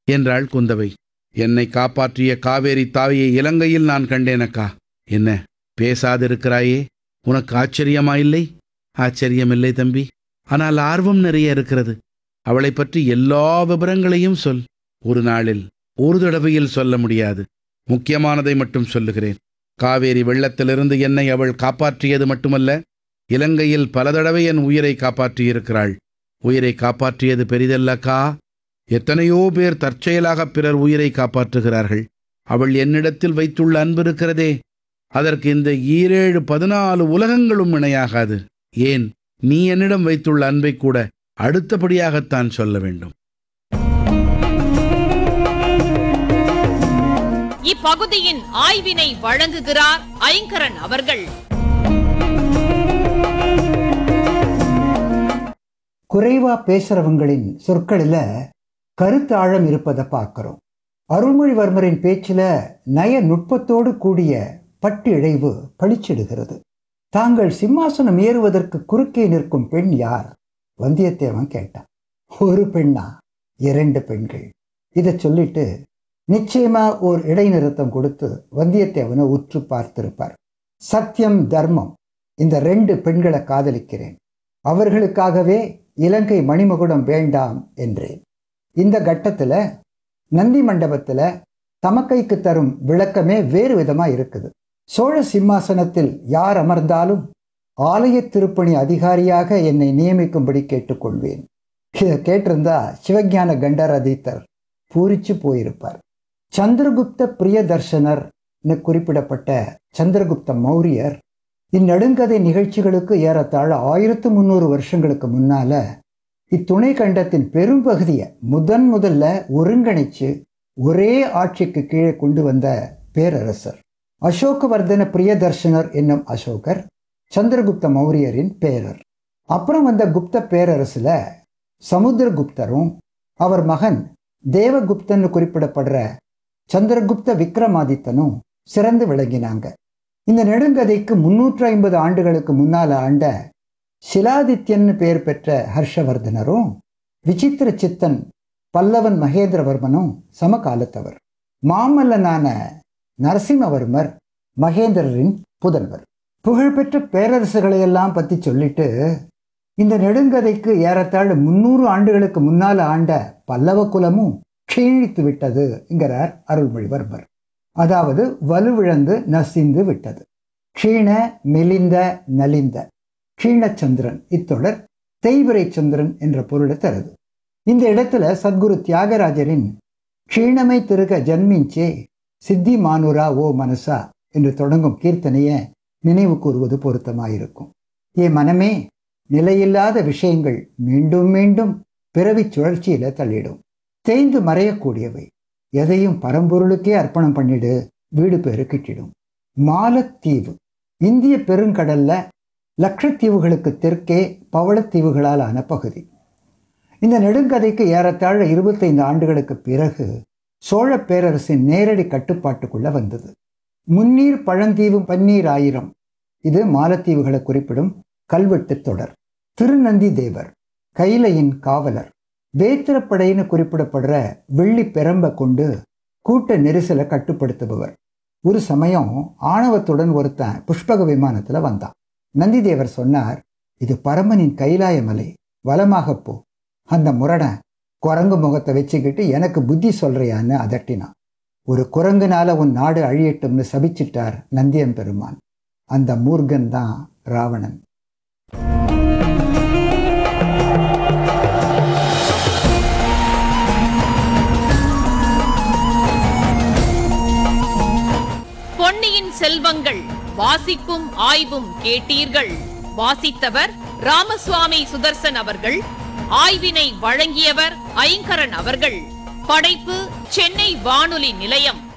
என்றாள் குந்தவை என்னை காப்பாற்றிய காவேரி தாவியை இலங்கையில் நான் கண்டேனக்கா என்ன பேசாதிருக்கிறாயே உனக்கு ஆச்சரியமா இல்லை ஆச்சரியமில்லை தம்பி ஆனால் ஆர்வம் நிறைய இருக்கிறது அவளைப் பற்றி எல்லா விவரங்களையும் சொல் ஒரு நாளில் ஒரு தடவையில் சொல்ல முடியாது முக்கியமானதை மட்டும் சொல்லுகிறேன் காவேரி வெள்ளத்திலிருந்து என்னை அவள் காப்பாற்றியது மட்டுமல்ல இலங்கையில் பல தடவை என் உயிரை காப்பாற்றியிருக்கிறாள் உயிரை காப்பாற்றியது பெரிதல்லக்கா எத்தனையோ பேர் தற்செயலாக பிறர் உயிரை காப்பாற்றுகிறார்கள் அவள் என்னிடத்தில் வைத்துள்ள அன்பு இருக்கிறதே அதற்கு இந்த ஈரேழு பதினாலு உலகங்களும் இணையாகாது ஏன் நீ என்னிடம் வைத்துள்ள அன்பை கூட அடுத்தபடியாகத்தான் சொல்ல வேண்டும் இப்பகுதியின் ஆய்வினை வழங்குகிறார் ஐங்கரன் அவர்கள் குறைவா பேசுறவங்களின் சொற்களில கருத்தாழம் இருப்பதை பார்க்கிறோம் அருள்மொழிவர்மரின் பேச்சில நய நுட்பத்தோடு கூடிய பட்டு இழைவு பளிச்சிடுகிறது தாங்கள் சிம்மாசனம் ஏறுவதற்கு குறுக்கே நிற்கும் பெண் யார் வந்தியத்தேவன் கேட்டான் ஒரு பெண்ணா இரண்டு பெண்கள் இதை சொல்லிட்டு நிச்சயமா ஓர் இடைநிறுத்தம் கொடுத்து வந்தியத்தேவனை உற்று பார்த்திருப்பார் சத்தியம் தர்மம் இந்த ரெண்டு பெண்களை காதலிக்கிறேன் அவர்களுக்காகவே இலங்கை மணிமகுடம் வேண்டாம் என்றேன் இந்த கட்டத்துல நந்தி மண்டபத்துல தமக்கைக்கு தரும் விளக்கமே வேறு விதமா இருக்குது சோழ சிம்மாசனத்தில் யார் அமர்ந்தாலும் ஆலய திருப்பணி அதிகாரியாக என்னை நியமிக்கும்படி கேட்டுக்கொள்வேன் இதை கேட்டிருந்தா சிவஞான கண்டரதீத்தர் பூரிச்சு போயிருப்பார் சந்திரகுப்த பிரியதர்ஷனர்னு குறிப்பிடப்பட்ட சந்திரகுப்த மௌரியர் இந்நெடுங்கதை நிகழ்ச்சிகளுக்கு ஏறத்தாழ ஆயிரத்து முந்நூறு வருஷங்களுக்கு முன்னால இத்துணை கண்டத்தின் பெரும்பகுதியை முதன் முதல்ல ஒருங்கிணைச்சு ஒரே ஆட்சிக்கு கீழே கொண்டு வந்த பேரரசர் அசோகவர்தன பிரியதர்ஷனர் என்னும் அசோகர் சந்திரகுப்த மௌரியரின் பேரர் அப்புறம் வந்த குப்த பேரரசுல சமுத்திரகுப்தரும் அவர் மகன் தேவகுப்தன்னு குறிப்பிடப்படுற சந்திரகுப்த விக்ரமாதித்தனும் சிறந்து விளங்கினாங்க இந்த நெடுங்கதைக்கு முன்னூற்றி ஐம்பது ஆண்டுகளுக்கு முன்னால ஆண்ட சிலாதித்யன்னு பெயர் பெற்ற ஹர்ஷவர்தனரும் விசித்திர சித்தன் பல்லவன் மகேந்திரவர்மனும் சமகாலத்தவர் மாமல்லனான நரசிம்மவர்மர் மகேந்திரரின் புதல்வர் புகழ்பெற்ற பேரரசுகளையெல்லாம் பற்றி சொல்லிட்டு இந்த நெடுங்கதைக்கு ஏறத்தாழ முன்னூறு ஆண்டுகளுக்கு முன்னால் ஆண்ட பல்லவ குலமும் க்ஷீணித்து விட்டது என்கிறார் அருள்மொழிவர்மர் அதாவது வலுவிழந்து நசிந்து விட்டது க்ஷீண மெலிந்த நலிந்த க்ஷீணச்சந்திரன் இத்தொடர் தேய்பிரை சந்திரன் என்ற பொருளை தருது இந்த இடத்துல சத்குரு தியாகராஜரின் க்ஷீணமை திருக ஜன்மிஞ்சே சித்தி மானுரா ஓ மனசா என்று தொடங்கும் கீர்த்தனையை நினைவு கூறுவது பொருத்தமாயிருக்கும் ஏ மனமே நிலையில்லாத விஷயங்கள் மீண்டும் மீண்டும் பிறவிச் சுழற்சியில தள்ளிடும் தேய்ந்து மறையக்கூடியவை எதையும் பரம்பொருளுக்கே அர்ப்பணம் பண்ணிடு வீடு பேரு கிட்டிடும் மாலத்தீவு இந்திய பெருங்கடல்ல லட்சத்தீவுகளுக்கு தெற்கே பவளத்தீவுகளால் ஆன பகுதி இந்த நெடுங்கதைக்கு ஏறத்தாழ இருபத்தைந்து ஆண்டுகளுக்கு பிறகு சோழ பேரரசின் நேரடி கட்டுப்பாட்டுக்குள்ள வந்தது முன்னீர் பழந்தீவு பன்னீர் ஆயிரம் இது மாலத்தீவுகளை குறிப்பிடும் கல்வெட்டு தொடர் திருநந்தி தேவர் கைலையின் காவலர் வேத்திரப்படைன்னு குறிப்பிடப்படுற வெள்ளி பெரம்ப கொண்டு கூட்ட நெரிசலை கட்டுப்படுத்துபவர் ஒரு சமயம் ஆணவத்துடன் ஒருத்தன் புஷ்பக விமானத்துல வந்தான் நந்திதேவர் சொன்னார் இது பரமனின் கைலாய மலை வலமாக போ அந்த முரடன் குரங்கு முகத்தை வச்சுக்கிட்டு எனக்கு புத்தி சொல்றியான்னு அதட்டினான் ஒரு குரங்குனால உன் நாடு அழியட்டும்னு சபிச்சிட்டார் நந்தியம் பெருமான் அந்த மூர்கன் தான் ராவணன் பொன்னியின் செல்வங்கள் வாசிப்பும் ஆய்வும் கேட்டீர்கள் வாசித்தவர் ராமசுவாமி சுதர்சன் அவர்கள் ஆய்வினை வழங்கியவர் ஐங்கரன் அவர்கள் படைப்பு சென்னை வானொலி நிலையம்